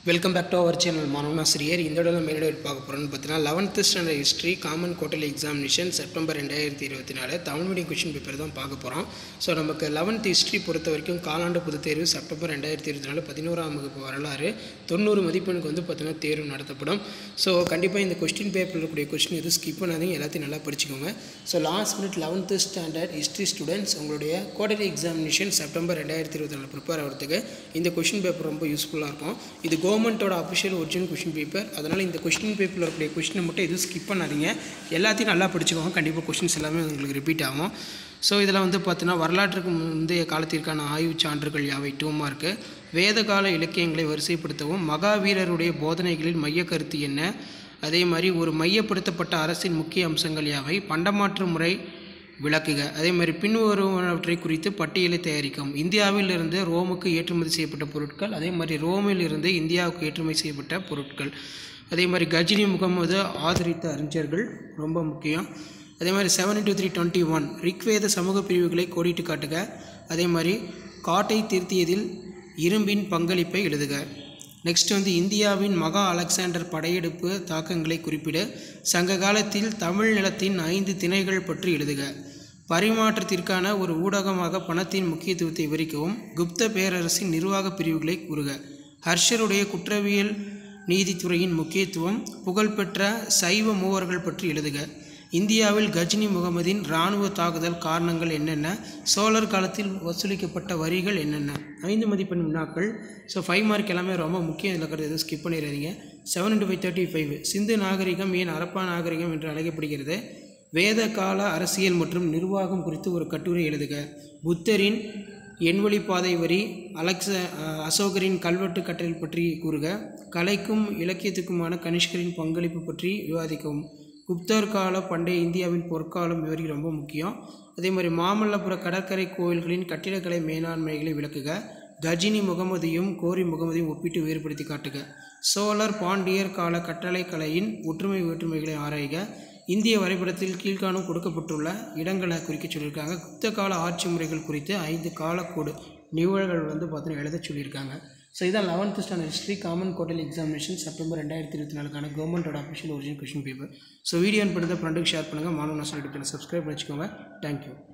welcome back to our channel மாணவனாசிரியர் இந்த இடம் மேலோடு பார்க்க போகிறோம்னு பார்த்தீங்கன்னா eleventh standard history common quarterly examination September ரெண்டாயிரத்தி இருபத்தி நாலு தமிழ் மீடியம் கொஷின் பேப்பர் தான் பார்க்க போகிறோம் ஸோ நமக்கு லெவன்த் ஹிஸ்ட்ரி பொறுத்த வரைக்கும் காலாண்டு பொதுத் தேர்வு செப்டம்பர் ரெண்டாயிரத்தி இருபத்தி நாலு பதினோராம் வகுப்பு வரலாறு தொண்ணூறு மதிப்பெண்ணுக்கு வந்து பார்த்தீங்கன்னா தேர்வு நடத்தப்படும் ஸோ கண்டிப்பாக இந்த கொஸ்டின் பேப்பரில் இருக்கக்கூடிய கொஸ்டின் எதுவும் ஸ்கிப் பண்ணாதீங்க எல்லாத்தையும் நல்லா படிச்சுக்கோங்க so last minute eleventh standard history students உங்களுடைய குவார்டர்லி எக்ஸாமினேஷன் செப்டம்பர் ரெண்டாயிரத்தி இருபத்தி நாலு ப்ரிப்பேர் ஆகிறதுக்கு இந்த கொஷின் பேப்பர் ரொம்ப யூஸ்ஃபுல்லாக இருக்கும் இது கவர்மெண்ட்டோட அஃபிஷியல் ஒரிஜினல் கொஷின் பேப்பர் அதனால் இந்த கொஷின் பேப்பரில் இருக்கக்கூடிய கொஷினை மட்டும் எதுவும் ஸ்கிப் பண்ணாதீங்க எல்லாத்தையும் நல்லா படிச்சுக்கோங்க கண்டிப்பாக கொஷின்ஸ் எல்லாமே உங்களுக்கு ரிப்பீட் ஆகும் ஸோ இதில் வந்து பார்த்தீங்கன்னா வரலாற்றுக்கு முந்தைய காலத்திற்கான ஆய்வுச் சான்றுகள் யாவை டூ மார்க்கு வேதகால இலக்கியங்களை வரிசைப்படுத்தவும் மகாவீரருடைய போதனைகளில் மைய கருத்து என்ன அதே மாதிரி ஒரு மையப்படுத்தப்பட்ட அரசின் முக்கிய அம்சங்கள் யாவை பண்டமாற்று முறை விளக்குக அதே மாதிரி பின்வருவனவற்றை குறித்து பட்டியலை தயாரிக்கவும் இந்தியாவிலிருந்து ரோமுக்கு ஏற்றுமதி செய்யப்பட்ட பொருட்கள் அதே மாதிரி ரோமில் இருந்து இந்தியாவுக்கு ஏற்றுமதி செய்யப்பட்ட பொருட்கள் அதே மாதிரி கஜினி முகமது ஆதரித்த அறிஞர்கள் ரொம்ப முக்கியம் அதே மாதிரி seven into three twenty one Rigveda சமூக பிரிவுகளை கோடிட்டு காட்டுக அதே மாதிரி காட்டை திருத்தியதில் இரும்பின் பங்களிப்பை எழுதுக நெக்ஸ்ட் வந்து இந்தியாவின் மகா அலெக்சாண்டர் படையெடுப்பு தாக்கங்களை குறிப்பிட சங்க காலத்தில் தமிழ் நிலத்தின் ஐந்து திணைகள் பற்றி எழுதுக பரிமாற்றத்திற்கான ஒரு ஊடகமாக பணத்தின் முக்கியத்துவத்தை விவரிக்கவும் குப்த பேரரசின் நிர்வாக பிரிவுகளை கூறுக ஹர்ஷருடைய குற்றவியல் நீதித்துறையின் முக்கியத்துவம் புகழ்பெற்ற சைவ மூவர்கள் பற்றி எழுதுக இந்தியாவில் கஜினி முகமதின் இராணுவ தாக்குதல் காரணங்கள் என்னென்ன சோழர் காலத்தில் வசூலிக்கப்பட்ட வரிகள் என்னென்ன ஐந்து மதிப்பெண் வினாக்கள் ஸோ ஃபைவ் மார்க் எல்லாமே ரொம்ப முக்கியம் இதில் இருக்கிறது எதுவும் ஸ்கிப் பண்ணிடாதீங்க seven into five thirty five Sindhu நாகரிகம் ஏன் அரப்பா நாகரிகம் என்று அழைக்கப்படுகிறது வேத கால அரசியல் மற்றும் நிர்வாகம் குறித்து ஒரு கட்டுரை எழுதுக புத்தரின் எண்வழிப்பாதை வரி அலெக்ச அசோகரின் கல்வெட்டு கட்டளை பற்றி கூறுக கலைக்கும் இலக்கியத்துக்குமான கனிஷ்கரின் பங்களிப்பு பற்றி விவாதிக்கவும் குப்தர் கால பண்டைய இந்தியாவின் பொற்காலம் விவரி ரொம்ப முக்கியம் அதே மாதிரி மாமல்லபுர கடற்கரை கோயில்களின் கட்டிடக்கலை மேலாண்மைகளை விளக்குக கஜினி முகமதியும் கோரி முகமதியும் ஒப்பிட்டு வேறுபடுத்தி காட்டுக சோழர் பாண்டியர் கால கட்டளைக்கலையின் ஒற்றுமை வேற்றுமைகளை ஆராய்க இந்திய வரைபடத்தில் கீழ்காணும் கொடுக்கப்பட்டுள்ள இடங்களை குறிக்க சொல்லியிருக்காங்க குப்த கால ஆட்சி முறைகள் குறித்து ஐந்து காலக்கோடு நிகழ்வுகள் வந்து பார்த்தீங்கன்னா எழுத சொல்லியிருக்காங்க ஸோ இதான் eleventh standard history common quarterly examination September ரெண்டாயிரத்தி இருபத்தி நாலுக்கான கவர்மெண்டோட official original question paper so video பண்ணுறது ஃப்ரெண்டுக்கு ஷேர் பண்ணுங்கள் மாணவ நாசல் யூடியூப் சப்ஸ்கிரைப் பண்ணிச்சுக்கோங்க தேங்க்யூ